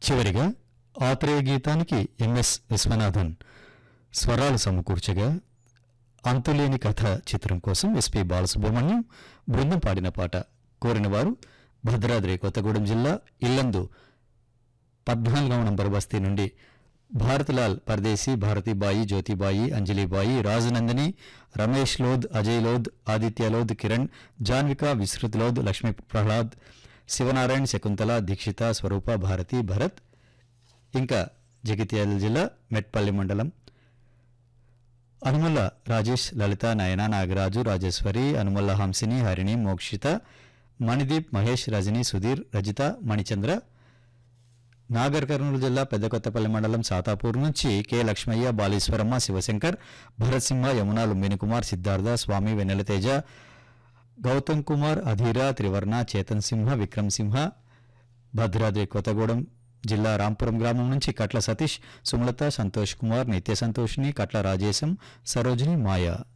చివరిగా ఆత్రేయ గీతానికి ఎంఎస్ విశ్వనాథన్ స్వరాలు సమకూర్చగా అంతులేని కథ చిత్రం కోసం ఎస్పి బాలసుబ్రహ్మణ్యం బృందం పాడిన పాట కోరిన వారు భద్రాద్రి కొత్తగూడెం జిల్లా ఇల్లందు పద్నాలుగవ నంబర్ బస్తీ నుండి భారతిలాల్ పర్దేశీ భారతీబాయి జ్యోతిబాయి అంజలిబాయి రాజనందిని రమేష్ లోద్ అజయ్ లోద్ ఆదిత్య లోద్ కిరణ్ జాన్విక విస్తృత్ లోద్ లక్ష్మీ ప్రహ్లాద్ శివనారాయణ్ శకుంతల దీక్షిత స్వరూప భారతి భరత్ ఇంకా జగిత్యాల జిల్లా మెట్పల్లి మండలం అనుమల్ల రాజేష్ లలిత నయన నాగరాజు రాజేశ్వరి అనుమల్ల హంసిని హరిణి మోక్షిత మణిదీప్ మహేష్ రజని సుధీర్ రజిత మణిచంద్ర నాగర్ కర్నూలు జిల్లా పెద్దకొత్తపల్లి మండలం సాతాపూర్ నుంచి కె లక్ష్మయ్య బాలీశ్వరమ్మ శివశంకర్ భరత్ సింహ యమున లుంబిని కుమార్ సిద్ధార్థ స్వామి వెన్నెలతేజ గౌతమ్ కుమార్ అధీర త్రివర్ణ చేతన్ సింహ విక్రమ్ సింహ భద్రాద్రి కొత్తగూడెం జిల్లా రాంపురం గ్రామం నుంచి కట్ల సతీష్ సుమలత సంతోష్ కుమార్ నిత్య సంతోషిని కట్ల రాజేశం సరోజిని మాయ